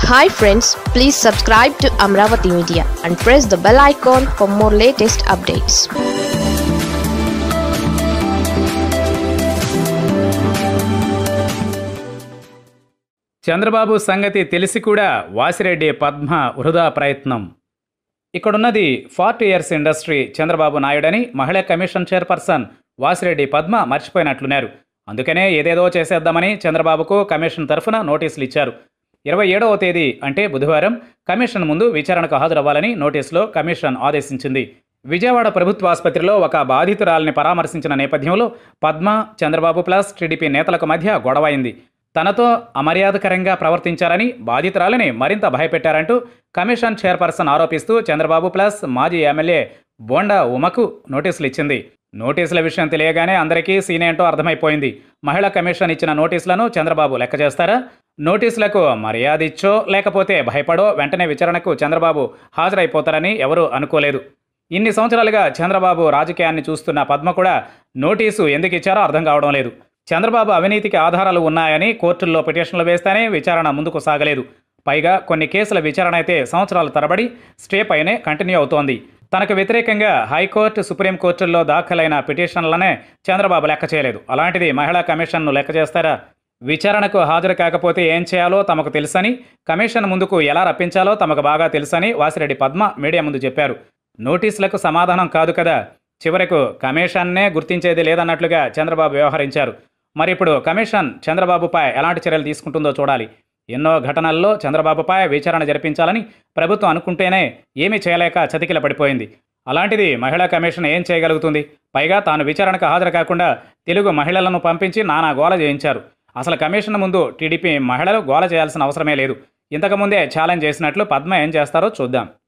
hi friends please subscribe to Amaravati media and press the bell icon for more latest updates Chandrababu సంగతి తెలిసి కూడా వాసిరెడ్డి పద్మ వృధా ప్రయత్నం ఇక్కడున్నది ఫార్టీ ఇయర్స్ ఇండస్ట్రీ చంద్రబాబు నాయుడని మహిళా కమిషన్ చైర్పర్సన్ వాసిరెడ్డి పద్మ మర్చిపోయినట్లున్నారు అందుకనే ఏదేదో చేసేద్దామని చంద్రబాబుకు కమిషన్ తరఫున నోటీసులు ఇచ్చారు ఇరవై ఏడవ తేదీ అంటే బుధవారం కమిషన్ ముందు విచారణకు హాజరవ్వాలని నోటీసులో కమిషన్ ఆదేశించింది విజయవాడ ప్రభుత్వ ఆసుపత్రిలో ఒక బాధితురాలిని పరామర్శించిన నేపథ్యంలో పద్మ చంద్రబాబు ప్లస్ టీడీపీ నేతలకు మధ్య గొడవైంది తనతో అమర్యాదకరంగా ప్రవర్తించారని బాధితురాలిని మరింత భయపెట్టారంటూ కమిషన్ చైర్పర్సన్ ఆరోపిస్తూ చంద్రబాబు ప్లస్ మాజీ ఎమ్మెల్యే బోండా ఉమకు నోటీసులు ఇచ్చింది నోటీసుల విషయం తెలియగానే అందరికీ సీన్ ఏంటో అర్థమైపోయింది మహిళా కమిషన్ ఇచ్చిన నోటీసులను చంద్రబాబు లెక్క చేస్తారా నోటీసులకు మర్యాద ఇచ్చో లేకపోతే భయపడో వెంటనే విచారణకు చంద్రబాబు హాజరైపోతారని ఎవరూ అనుకోలేదు ఇన్ని సంవత్సరాలుగా చంద్రబాబు రాజకీయాన్ని చూస్తున్న పద్మ కూడా నోటీసు ఎందుకు ఇచ్చారో అర్థం కావడం లేదు చంద్రబాబు అవినీతికి ఆధారాలు ఉన్నాయని కోర్టుల్లో పిటిషన్లు వేస్తేనే విచారణ ముందుకు సాగలేదు పైగా కొన్ని కేసుల విచారణ అయితే సంవత్సరాల తరబడి స్టే పైనే కంటిన్యూ అవుతోంది తనకు వ్యతిరేకంగా హైకోర్టు సుప్రీంకోర్టుల్లో దాఖలైన పిటిషన్లనే చంద్రబాబు లెక్క చేయలేదు అలాంటిది మహిళా కమిషన్ను లెక్క చేస్తారా విచారణకు హాజరు కాకపోతే ఏం చేయాలో తమకు తెలుసని కమిషన్ ముందుకు ఎలా రప్పించాలో తమకు బాగా తెలుసని వాసిరెడ్డి పద్మ మీడియా ముందు చెప్పారు నోటీసులకు సమాధానం కాదు కదా చివరకు కమిషన్నే గుర్తించేది లేదన్నట్లుగా చంద్రబాబు వ్యవహరించారు మరి ఇప్పుడు కమిషన్ చంద్రబాబుపై ఎలాంటి చర్యలు తీసుకుంటుందో చూడాలి ఎన్నో ఘటనల్లో చంద్రబాబుపై విచారణ జరిపించాలని ప్రభుత్వం అనుకుంటేనే ఏమీ చేయలేక చతికిల పడిపోయింది అలాంటిది మహిళా కమిషన్ ఏం చేయగలుగుతుంది పైగా తాను విచారణకు హాజరు కాకుండా తెలుగు మహిళలను పంపించి నానా గోల చేయించారు అసలు కమిషన్ ముందు టీడీపీ మహిళలు గోల చేయాల్సిన అవసరమే లేదు ఇంతకుముందే ఛాలెంజ్ చేసినట్లు పద్మ ఏం చేస్తారో చూద్దాం